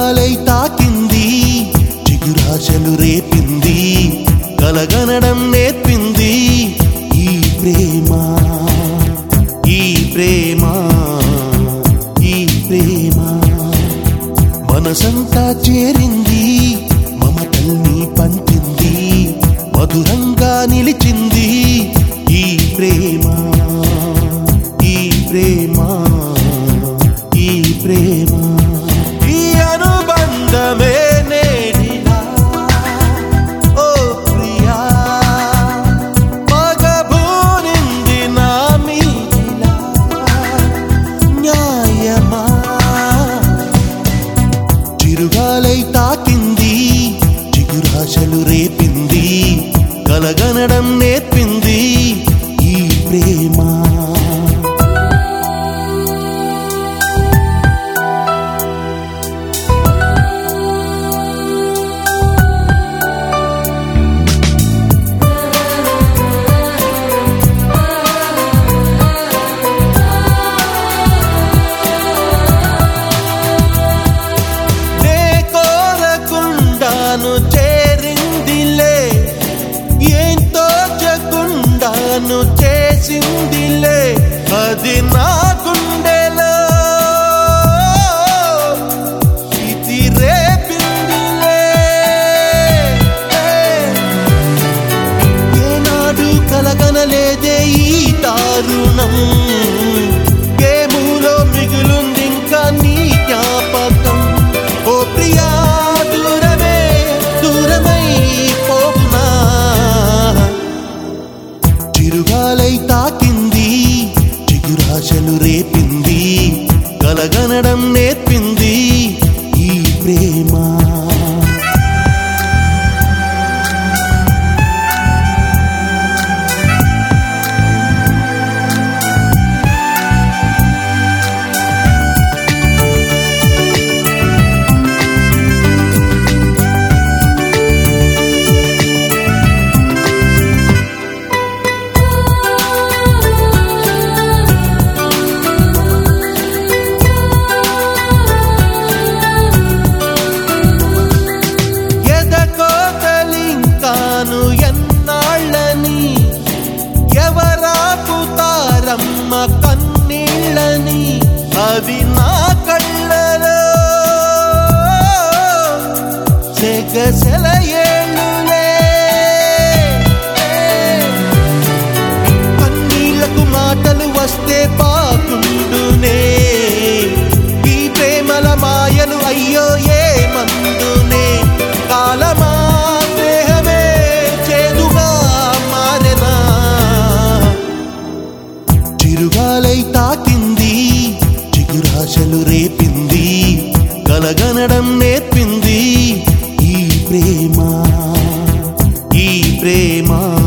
చిరుగాలై తాకింది చిగురాశలు రేపింది కలగనడం నేర్పింది ఈ ప్రేమ ఈ ప్రేమ ఈ ప్రేమ మనసంతా చేరింది మమతల్ని పంచింది మధురంగా నిలిచింది ఈ ప్రేమ ఈ ప్రేమ ఈ ప్రేమ ఈ అనుబంధమే నేడిలా ఓ ప్రియా మగబూనింది నా మీదిలా న్యాయమా చిరుగాలై తాకింది చిగురాశలు రేపింది కలగనడం నేర్పింది ఈ ప్రేమ నే కోరకుండాను చేరిందిలే ఏం తోచకుండాను చేసిందిలే అది నా గుండెలో ఇది రేపిందిలే ఏనాడు కలగనలేదే ఈ దారుణం ఏములో మిగులుంది ఇంకా నీ జ్ఞాపకం ఓ ప్రియా దూరమే దూరమై పోనా చిరుగాలై తాకింది చిగురాశలు రేపింది కలగనడం నేర్పింది ఈ ప్రేమ ఎదకోతలింకాను ఎన్నాళ్ళని ఎవరాపుతారమ్మ కన్నీళ్ళని అవి నా కళ్ళలో సెగసెల ఏళ్ళులే కన్నీళ్లకు మాటలు వస్తే బాగుండునే ఈ ప్రేమల మాయలు అయ్యో ఏ మందునే కాలమా దేహమే చేదుగా మారెనా చిరుగాలై తాకింది చిగురాశలు రేపింది కలగనడం నేర్పింది ఈ ప్రేమ ఈ ప్రేమ